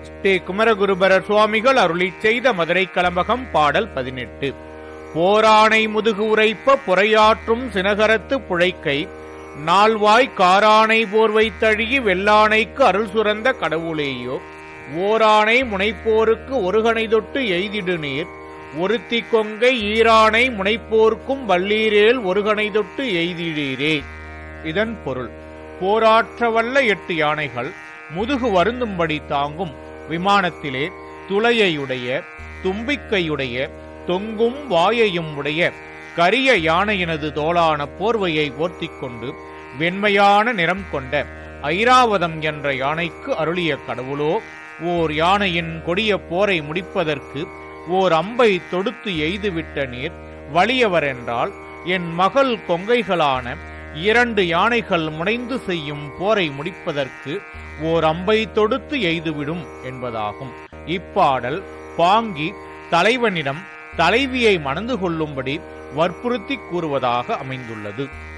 ஸ்ரீ குமரகுருபரர் சுவாமிகள் அருளிச் செய்த மதுரை கலம்பகம் பாடல் பதினெட்டு போரானை முதுகு உரைப்ப புறையாற்றும் சினகரத்து புழைக்கை நால்வாய் காரானை போர்வை தழுகி வெள்ளானைக்கு அருள் சுரந்த கடவுளேயோ ஓரானை முனைப்போருக்கு ஒருகனை தொட்டு எய்திடு நீர் ஒருத்தி கொங்கை ஈரானை முனைப்போர்க்கும் வல்லீரேல் ஒருகனை தொட்டு எய்திடீரே இதன் பொருள் போராற்ற வல்ல எட்டு யானைகள் முதுகு வருந்தும்படி தாங்கும் விமானத்திலே துளையையுடைய தும்பிக்கையுடைய தொங்கும் வாயையும் உடைய கரிய யானையினது தோளான போர்வையை ஓர்த்திக் கொண்டு வெண்மையான நிறம் கொண்ட ஐராவதம் என்ற யானைக்கு அருளிய கடவுளோ ஓர் யானையின் கொடிய போரை முடிப்பதற்கு ஓர் அம்பை தொடுத்து எய்துவிட்ட நீர் வலியவர் என்றால் என் மகள் கொங்கைகளான இரண்டு யானைகள் முனைந்து செய்யும் போரை முடிப்பதற்கு ஓர் அம்பை தொடுத்து எய்துவிடும் என்பதாகும் இப்பாடல் பாங்கி தலைவனிடம் தலைவியை மணந்து கொள்ளும்படி வற்புறுத்தி கூறுவதாக அமைந்துள்ளது